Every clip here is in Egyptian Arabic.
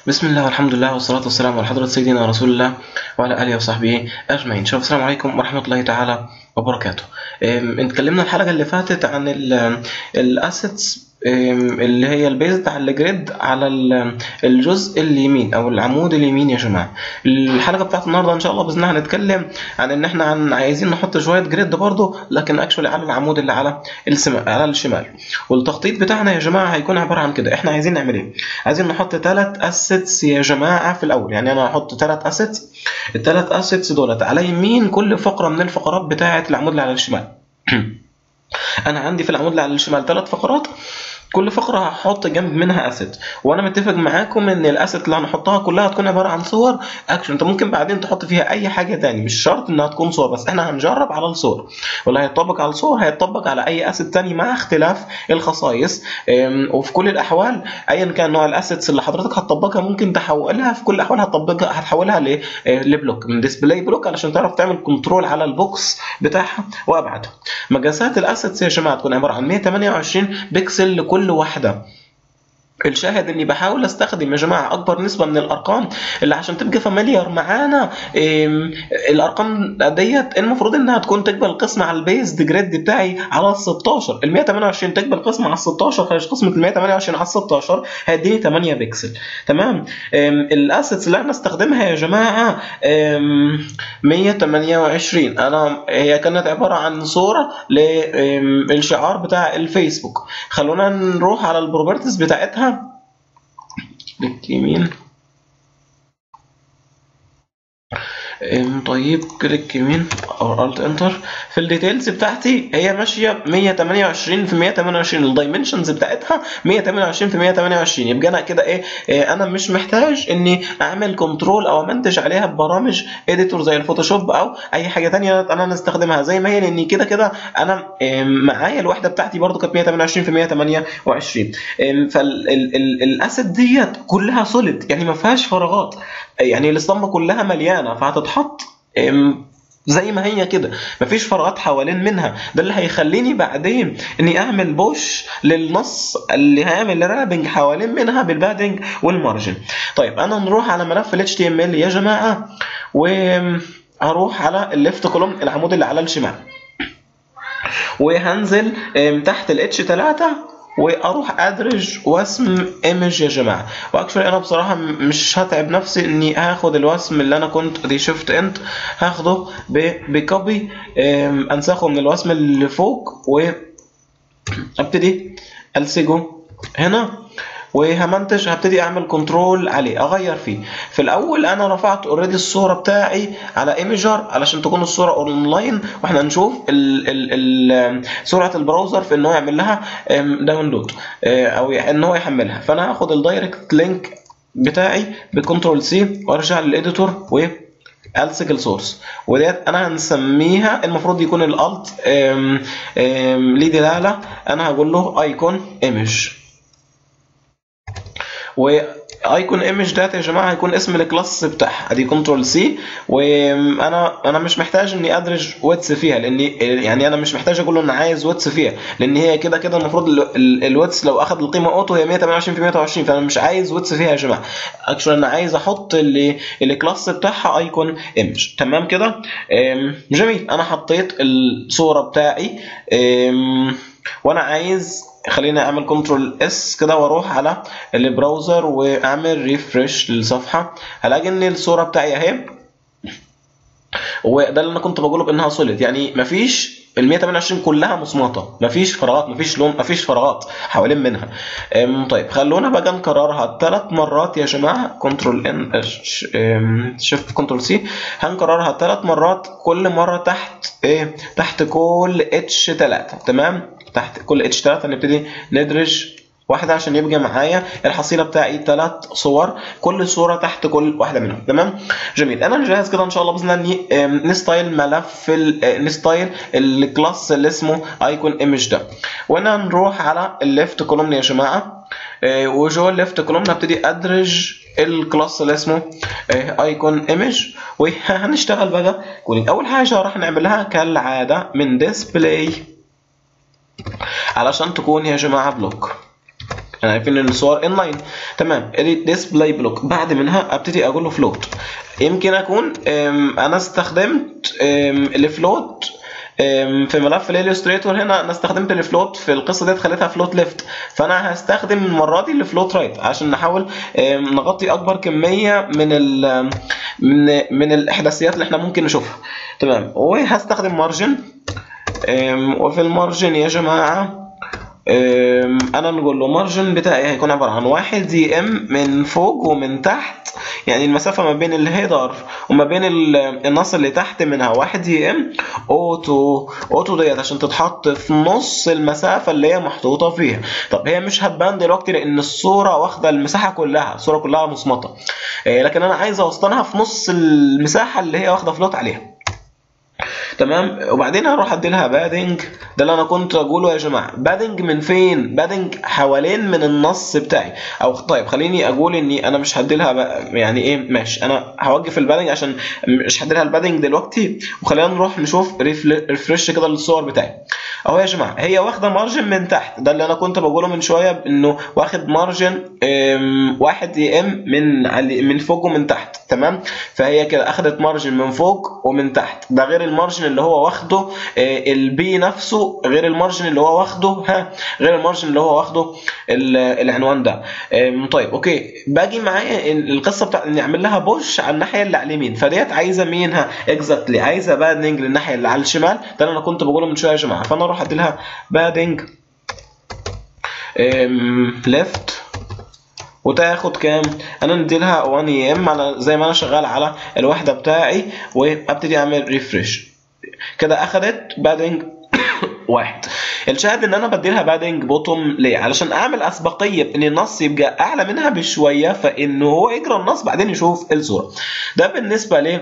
بسم الله والحمد لله والصلاة والسلام على حضرة سيدنا رسول الله وعلى آله وصحبه أجمعين شباب السلام عليكم ورحمة الله تعالى وبركاته أم، اتكلمنا الحلقة اللي فاتت عن الاسيتس اللي هي البيزد على الجريد على ال- الجزء اليمين او العمود اليمين يا جماعه الحلقه بتاعت النهارده ان شاء الله باذن الله هنتكلم عن ان احنا عن عايزين نحط شويه جريد برضه لكن اكشولي على العمود اللي على السما على الشمال والتخطيط بتاعنا يا جماعه هيكون عباره عن كده احنا عايزين نعمل ايه عايزين نحط ثلاث اسيتس يا جماعه في الاول يعني انا هحط ثلاث اسيتس الثلاث اسيتس دولت على يمين كل فقره من الفقرات بتاعه العمود اللي على الشمال انا عندي في العمود اللي على الشمال ثلاث فقرات كل فقره هحط جنب منها اسيت وانا متفق معاكم ان الاسيت اللي هنحطها كلها هتكون عباره عن صور اكشن انت ممكن بعدين تحط فيها اي حاجه تاني مش شرط انها تكون صور بس احنا هنجرب على الصور واللي هيطبق على الصور هيطبق على اي اسيت تاني مع اختلاف الخصائص أم، وفي كل الاحوال ايا كان نوع الاسيتس اللي حضرتك هتطبقها ممكن تحولها في كل الاحوال هتطبقها هتحولها ل- آه، لبلوك من ديسبلاي بلوك علشان تعرف تعمل كنترول على البوكس بتاعها وابعادها مقاسات الاسيتس يا جماعه تكون عباره عن 128 بكسل لكل واحده الشاهد اني بحاول استخدم يا جماعه اكبر نسبه من الارقام اللي عشان تبقى فاميليار معانا إم، الارقام ديت المفروض انها تكون تقبل قسم على البيز جريد بتاعي على ال 16 ال 128 تقبل قسم على ال 16 خارج قسمه ال 128 على ال 16 هيديني 8 بكسل تمام أم، الاسيتس اللي احنا نستخدمها يا جماعه أم، 128 انا هي كانت عباره عن صوره للشعار بتاع الفيسبوك خلونا نروح على البروبرتيز بتاعتها كليك يمين أم، طيب كليك يمين او الت انتر في الديتيلز بتاعتي هي ماشيه 128 في 128 الدايمنشنز بتاعتها 128 في 128 يبقى انا كده ايه إيه، انا مش محتاج اني اعمل كنترول او امنتج عليها ببرامج اديتور زي الفوتوشوب او اي حاجه تانية انا نستخدمها زي ما هي لاني كده كده انا إيه، معايا الوحده بتاعتي برضو كانت 128 في 128 فالاسيت ديت كلها سوليد يعني ما فيهاش فراغات يعني الاسطمبه كلها مليانه فهتتحط أم، زي ما هي كده مفيش فراغات حوالين منها ده اللي هيخليني بعدين اني اعمل بوش للنص اللي هيعمل رابنج حوالين منها بالبادنج والمارجن طيب انا نروح على ملف ال HTML يا جماعه وهروح على الليفت كولوم العمود اللي على الشمال وهنزل أم، تحت ال H3 واروح ادرج واسم ايمج يا جماعه واكشولي انا بصراحه م- مش هتعب نفسي اني هاخد الوسم اللي انا كنت دي شيفت انت هاخده ب- بكوبي أم، انسخه من الوسم اللي فوق وابتدي الصقه هنا وهمنتج هبتدي اعمل كنترول عليه اغير فيه في الاول انا رفعت اوريدي الصوره بتاعي على ايميجر علشان تكون الصوره اونلاين واحنا نشوف ال ال ال سرعه البراوزر في ان هو يعمل لها أم، داونلود أه، او ي- ان هو يحملها فانا هاخد الدايركت لينك بتاعي بكنترول سي وارجع للاديتور و الصق السورس وديت انا هنسميها المفروض يكون الالت ليه دلاله انا هقول له ايكون ايمج وايكون ايمج داتا يا جماعه هيكون اسم الكلاس بتاعها ادي كنترول سي وانا انا مش محتاج اني ادرج ويتس فيها لاني يعني انا مش محتاج اقول له انا عايز ويتس فيها لان هي كده كده المفروض الويتس لو اخذ القيمه اوتو هي 128 في 120 فانا مش عايز ويتس فيها يا جماعه اكشن انا عايز احط اللي الكلاس بتاعها ايكون ايمج تمام كده أم، جميل انا حطيت الصوره بتاعي أم، وانا عايز خليني اعمل كنترول اس كده واروح على البراوزر واعمل ريفرش للصفحه هلاقي ان الصوره بتاعي اهي وده اللي انا كنت بقوله بانها سوليد يعني مفيش ال 128 كلها مصمطه مفيش فراغات مفيش لون مفيش فراغات حوالين منها أم، طيب خلونا بقى نكررها ثلاث مرات يا جماعه كنترول ان شيفت كنترول سي هنكررها ثلاث مرات كل مره تحت ايه تحت كل اتش 3 تمام تحت كل اتش 3 نبتدي ندرج واحدة عشان يبقى معايا الحصيلة بتاعي ثلاث صور كل صورة تحت كل واحدة منهم تمام جميل انا جاهز كده ان شاء الله باذن الله اني آم، نستايل ملف ال- آه، نستايل الكلاس اللي اسمه ايكون ايمج ده وانا نروح على الليفت كولومن يا جماعة آه، وجوه الليفت كولومن هبتدي ادرج الكلاس اللي اسمه ايكون ايمج وهنشتغل بقى كولينج اول حاجة راح نعملها كالعادة من ديسبلاي علشان تكون يا جماعة بلوك احنا عارفين ان الصور انلاين تمام الديسبلاي بلوك بعد منها ابتدي اقول له فلوت يمكن اكون أم، انا استخدمت أم، الفلوت أم، في ملف الاليستريتور هنا انا استخدمت الفلوت في القصه ديت خليتها فلوت ليفت فانا هستخدم المره دي الفلوت رايت عشان نحاول أم، نغطي اكبر كميه من ال من من الاحداثيات اللي احنا ممكن نشوفها تمام وهستخدم مارجن وفي المارجن يا جماعه أم، انا نقول له مارجن بتاعي هيكون عباره عن واحد دي ام من فوق ومن تحت يعني المسافه ما بين الهيدر وما بين ال- النص اللي تحت منها واحد دي ام اوتو اوتو ديت عشان تتحط في نص المسافه اللي هي محطوطه فيها طب هي مش هتبان دلوقتي لان الصوره واخده المساحه كلها الصوره كلها مصمطه إيه، لكن انا عايز اوسطنها في نص المساحه اللي هي واخده فلوت عليها تمام وبعدين هروح ادي لها بادنج ده اللي انا كنت اقوله يا جماعه بادنج من فين بادنج حوالين من النص بتاعي او طيب خليني اقول اني انا مش هدي لها بقى- يعني ايه ماشي انا هوقف البادنج عشان مش هدي لها البادنج دلوقتي وخلينا نروح نشوف ريفرش كده للصور بتاعي اهو يا جماعه هي واخده مارجن من تحت ده اللي انا كنت بقوله من شويه انه واخد مارجن أم، واحد دي ام من علي- من فوق ومن تحت تمام فهي كده اخدت مارجن من فوق ومن تحت ده غير المارجن اللي هو واخده آه، البي نفسه غير المارجن اللي هو واخده ها غير المارجن اللي هو واخده ال- العنوان ده آم، طيب اوكي باجي معايا ال- القصه بتاع اني اعمل لها بوش على الناحيه اللي على اليمين فديت عايزه مين ها اكزاكتلي عايزه بادنج للناحيه اللي على الشمال ده اللي انا كنت بقوله من شويه يا جماعه فانا اروح ادي لها بادنج ليفت وتاخد كام انا ندي لها 1 اي ام على زي ما انا شغال على الوحده بتاعي وابتدي اعمل ريفرش كده اخدت بادنج واحد الشاهد ان انا بدي لها بادنج بوتوم ليه علشان اعمل اسبقيه بان النص يبقى اعلى منها بشويه فانه هو يقرا النص بعدين يشوف الصوره ده بالنسبه ل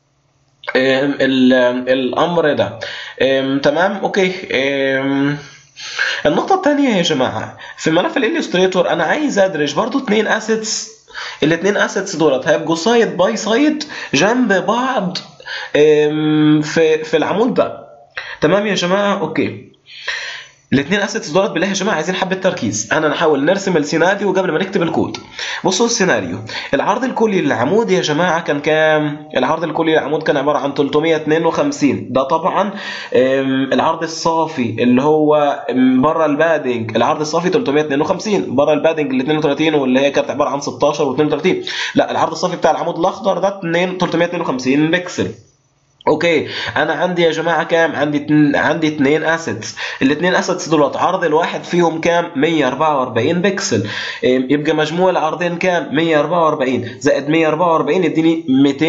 آم، ال- آم، الامر ده آم، تمام اوكي آم، النقطة الثانية يا جماعة في ملف الاليستريتور أنا عايز أدرج برضو اتنين أسيتس الاتنين أسيتس دولت هيبقوا سايد باي سايد جنب بعض أم، في في العمود ده تمام يا جماعة أوكي الاثنين اسيتس دولت بالله يا جماعه عايزين حبه تركيز انا نحاول نرسم السيناريو قبل ما نكتب الكود بصوا السيناريو العرض الكلي للعمود يا جماعه كان كام العرض الكلي للعمود كان عباره عن 352 ده طبعا أم، العرض الصافي اللي هو أم، بره البادنج العرض الصافي 352 بره البادنج ال 32 واللي هي كانت عباره عن 16 و32 لا العرض الصافي بتاع العمود الاخضر ده 2 352 بكسل اوكي انا عندي يا جماعه كام عندي اتنين عندي اتنين اسيتس الاثنين اسيتس دولت عرض الواحد فيهم كام 144 بكسل إيه، يبقى مجموع العرضين كام 144 زائد 144 يديني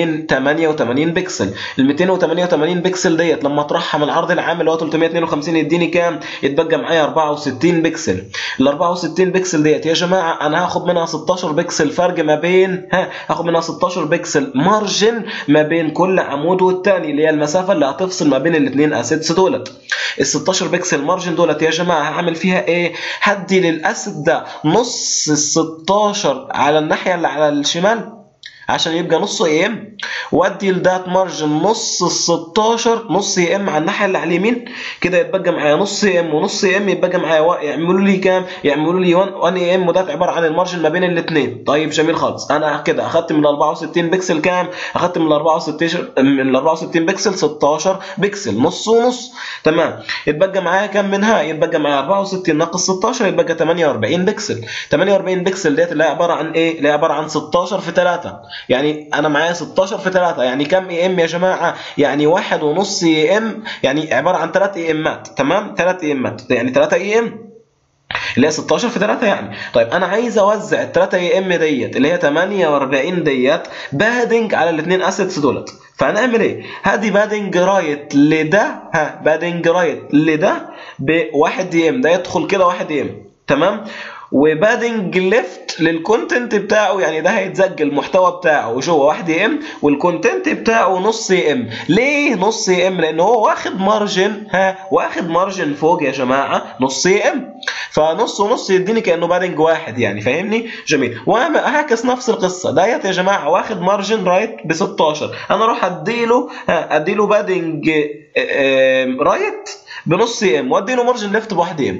288 بكسل ال 288 بكسل ديت لما اطرحها من العرض العام اللي هو 352 يديني كام يتبقى معايا 64 بكسل ال 64 بكسل ديت يا جماعه انا هاخد منها 16 بكسل فرق ما بين ها هاخد منها 16 بكسل مارجن ما بين كل عمود والتاني اللي هي المسافه اللي هتفصل ما بين الاثنين اسيتس دولت ال 16 بكسل مارجن دولت يا جماعه هعمل فيها ايه هدي للاسيت ده نص ال 16 على الناحيه اللي على الشمال عشان يبقى نص اي ام وادي لدات مارجن نص ال 16 نص اي ام على الناحيه اللي على اليمين كده يتبقى معايا نص اي ام ونص اي ام يتبقى معايا وا- يعملوا لي كام يعملوا لي 1 اي ام وده عباره عن المارجن ما بين الاثنين طيب جميل خالص انا كده اخدت من ال 64 بكسل كام اخدت من ال 64 من ال 64 بكسل 16 بكسل نص ونص تمام يتبقى معايا كام منها يتبقى معايا 64 ناقص 16 يتبقى 48 بكسل 48 بكسل ديت اللي هي عباره عن ايه اللي هي عباره عن 16 في 3 يعني انا معايا 16 في 3 يعني كام اي ام يا جماعه يعني واحد ونص اي ام يعني عباره عن 3 اي امات تمام 3 اي امات يعني 3 اي ام اللي هي 16 في 3 يعني طيب انا عايز اوزع ال 3 اي ام ديت اللي هي 48 ديت بادنج على الاثنين اسيتس دولت فهنعمل ايه هادي بادنج رايت لده ها بادنج رايت لده بواحد دي ام ده يدخل كده واحد دي ام تمام وبادنج ليفت للكونتنت بتاعه يعني ده هيتسجل المحتوى بتاعه جوه 1 ام والكونتنت بتاعه نص ام ليه نص ام لان هو واخد مارجن ها واخد مارجن فوق يا جماعه نص ام فنص ونص يديني كانه بادنج واحد يعني فاهمني جميل وهعكس نفس القصه ديت يا جماعه واخد مارجن رايت ب 16 انا اروح اديله ها اديله بادنج رايت بنص ام وادي له مارجن ليفت بواحد ام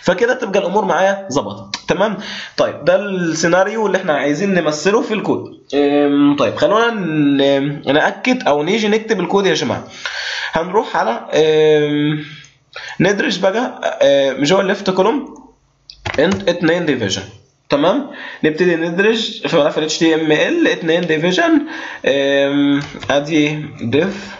فكده تبقى الامور معايا ظبطت تمام طيب ده السيناريو اللي احنا عايزين نمثله في الكود أم، طيب خلونا ن- ناكد او نيجي نكتب الكود يا جماعه هنروح على أم، ندرج بقى أم، جوه الليفت كولوم انت اتنين ديفيجن تمام نبتدي ندرج في ملف ال HTML اتنين ديفيجن ادي ديف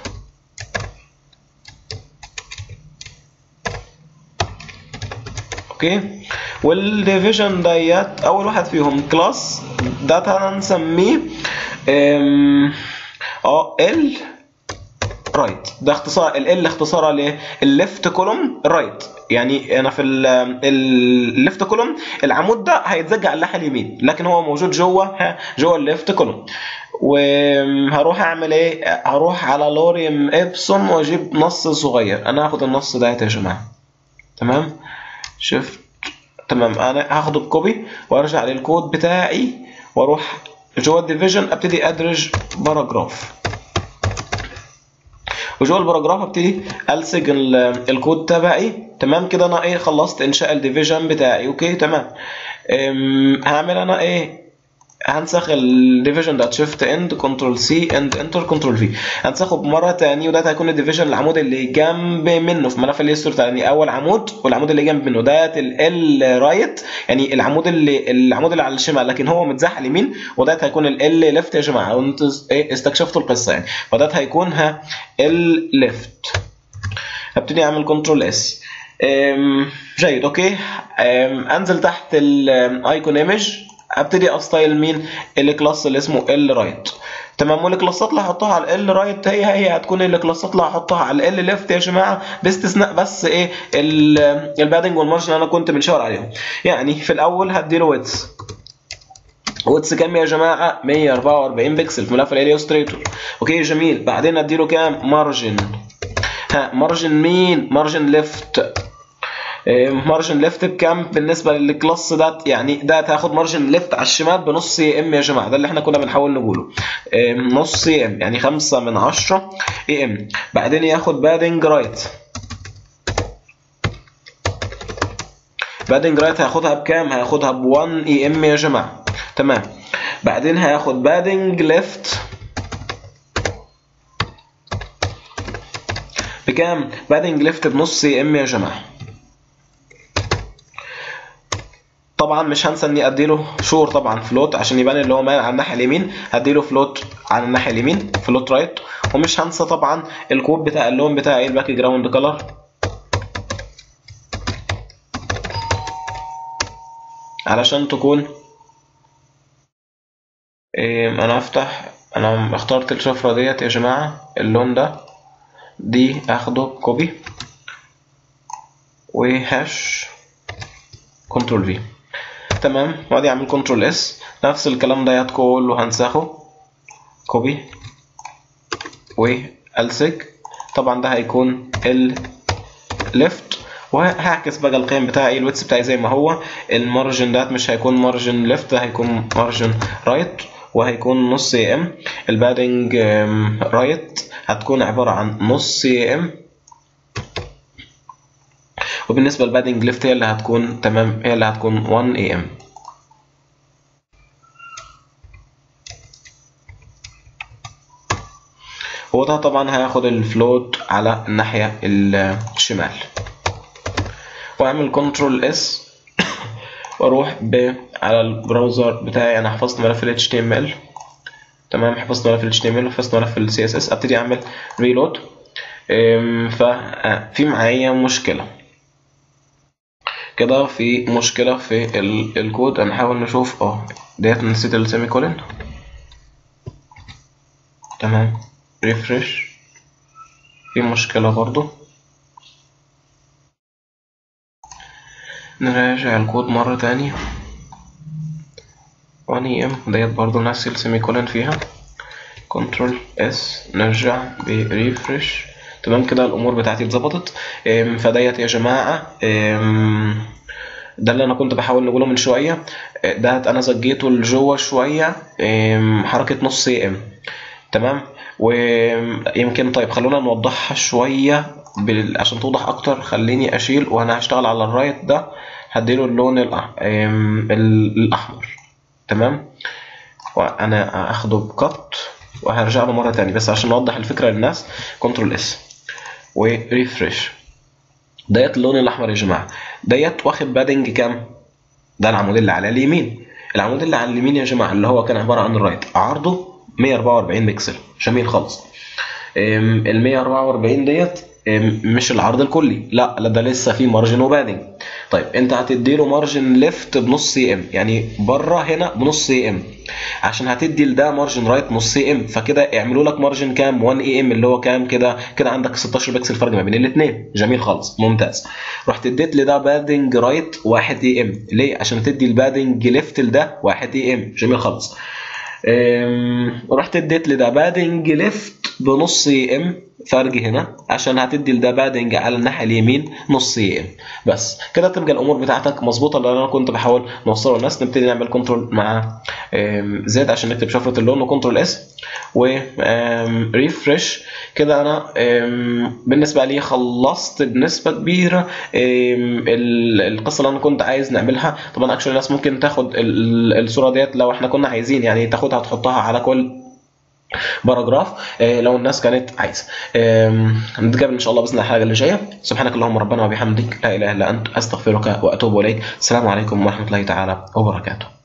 اوكي والديفيجن ديت اول واحد فيهم كلاس ده هنسميه ام، اه ال رايت ده اختصار ال ال اختصارها لايه الليفت كولوم رايت يعني انا في الليفت كولوم العمود ده هيتزج على الناحيه اليمين لكن هو موجود جوه ها، جوه الليفت كولوم وهروح اعمل ايه هروح على لوريم ابسون واجيب نص صغير انا هاخد النص ده يا جماعه تمام شفت تمام انا هاخده بكوبي وارجع للكود بتاعي واروح جوه الديفيجن ابتدي ادرج باراجراف وجوه الباراجراف ابتدي الصق ال- الكود تبعي تمام كده انا ايه خلصت انشاء الديفيجن بتاعي اوكي تمام أم، هعمل انا ايه هنسخ الديفيجن ده شيفت اند كنترول سي اند انتر كنترول في هنسخه بمره تاني وده هيكون الديفيجن العمود اللي جنب منه في ملف الهيستوري يعني اول عمود والعمود اللي جنب منه ده ال رايت يعني العمود اللي العمود اللي على الشمال لكن هو متزاح على اليمين وده هيكون ال ليفت يا جماعه وانتوا ايه استكشفتوا القصه يعني فده هيكون ها ال ليفت هبتدي اعمل كنترول اس جيد اوكي أم، انزل تحت الايكون ايمج ابتدي استايل مين الكلاس اللي اسمه ال رايت تمام والكلاسات اللي هحطها على ال رايت هي هي هتكون الكلاسات اللي هحطها على ال ليفت يا جماعه باستثناء بس ايه البادنج والمارجن انا كنت بنشاور عليهم يعني في الاول هديله ويتس واتس كام يا جماعه 144 بكسل في ملف الاليوستريتور اوكي جميل بعدين اديله كام مارجن ها مارجن مين مارجن ليفت مارجن ليفت بكام بالنسبه للكلاس ده يعني ده هتاخد مارجن ليفت على الشمال بنص اي ام يا جماعه ده اللي احنا كنا بنحاول نقوله آم، نص اي ام يعني 5 من 10 اي ام بعدين ياخد بادنج رايت بادنج رايت هياخدها بكام هياخدها ب 1 اي ام يا جماعه تمام بعدين هياخد بادنج ليفت بكام بادنج ليفت بنص اي ام يا جماعه طبعا مش هنسى اني اديله شور طبعا فلوت عشان يبان اللي هو مايل على الناحيه اليمين هديله فلوت على الناحيه اليمين فلوت رايت ومش هنسى طبعا الكود بتاع اللون بتاعي الباك جراوند كلر علشان تكون إيه انا هفتح انا اخترت الشفره ديت يا جماعه اللون ده دي اخده كوبي وهاش كنترول في تمام وادي اعمل كنترول اس نفس الكلام ده كله هنسخه كوبي والصق طبعا ده هيكون ال ليفت وهعكس بقى القيم بتاعي الويتس بتاعي زي ما هو المارجن ده مش هيكون مارجن ليفت هيكون مارجن رايت وهيكون نص اي ام البادنج رايت هتكون عبارة عن نص اي ام وبالنسبة للبادنج ليفت هي اللي هتكون تمام هي اللي هتكون 1 اي ام هو ده طبعا هياخد الفلوت على الناحية الشمال واعمل كنترول اس واروح ب على البراوزر بتاعي انا حفظت ملف ال HTML تمام حفظت ملف ال HTML وحفظت ملف ال CSS ابتدي اعمل ريلود ففي معايا مشكلة كده في مشكلة في ال- الكود هنحاول نشوف اه ديت نسيت السيمي كولن تمام ريفرش في مشكلة برضو نراجع الكود مرة تانية 1 ام ديت برضو نفس السيمي كولن فيها كنترول اس نرجع بريفرش تمام كده الامور بتاعتي اتظبطت ام، فديت يا جماعه ام، ده اللي انا كنت بحاول نقوله من شويه اه، ده انا زجيته لجوه شويه ام، حركه نص ام تمام ويمكن طيب خلونا نوضحها شويه بال- عشان توضح اكتر خليني اشيل وانا هشتغل على الرايت ده هديله اللون الأح- أم، ال- الاحمر تمام وانا اخده بكت وهرجع له مره تانية بس عشان اوضح الفكره للناس كنترول اس وريفرش ديت اللون الاحمر يا جماعه ديت واخد بادنج كام ده العمود اللي على اليمين العمود اللي على اليمين يا جماعه اللي هو كان عباره عن الرايت عرضه 144 بكسل جميل خالص أم، ال 144 ديت أم، مش العرض الكلي لا لا ده لسه في مارجن وبادنج طيب انت هتديله مارجن ليفت بنص سي ام يعني بره هنا بنص سي ام عشان هتدي لده مارجن رايت نص سي ام فكده اعملوا لك مارجن كام 1 اي ام اللي هو كام كده كده عندك 16 بكسل فرق ما بين الاثنين جميل خالص ممتاز رحت اديت لده بادنج رايت 1 اي ام ليه عشان تدي البادنج ليفت لده 1 اي ام جميل خالص أم، رحت اديت لده بادنج ليفت بنص اي ام فرق هنا عشان هتدي لده بادنج على الناحيه اليمين نص اي ام بس كده تبقى الامور بتاعتك مظبوطه اللي انا كنت بحاول نوصله للناس نبتدي نعمل كنترول مع أم، زد عشان نكتب شفره اللون وكنترول اس وريفرش كده انا أم، بالنسبه لي خلصت بنسبه كبيره أم، ال- القصه اللي انا كنت عايز نعملها طبعا اكشن الناس ممكن تاخد ال- ال- الصوره ديت لو احنا كنا عايزين يعني تاخدها تحطها على كل باراجراف آه، لو الناس كانت عايزه آم، نتقابل ان شاء الله باذن الله الحلقه اللي جايه سبحانك اللهم ربنا وبحمدك لا اله الا انت استغفرك واتوب اليك السلام عليكم ورحمه الله تعالى وبركاته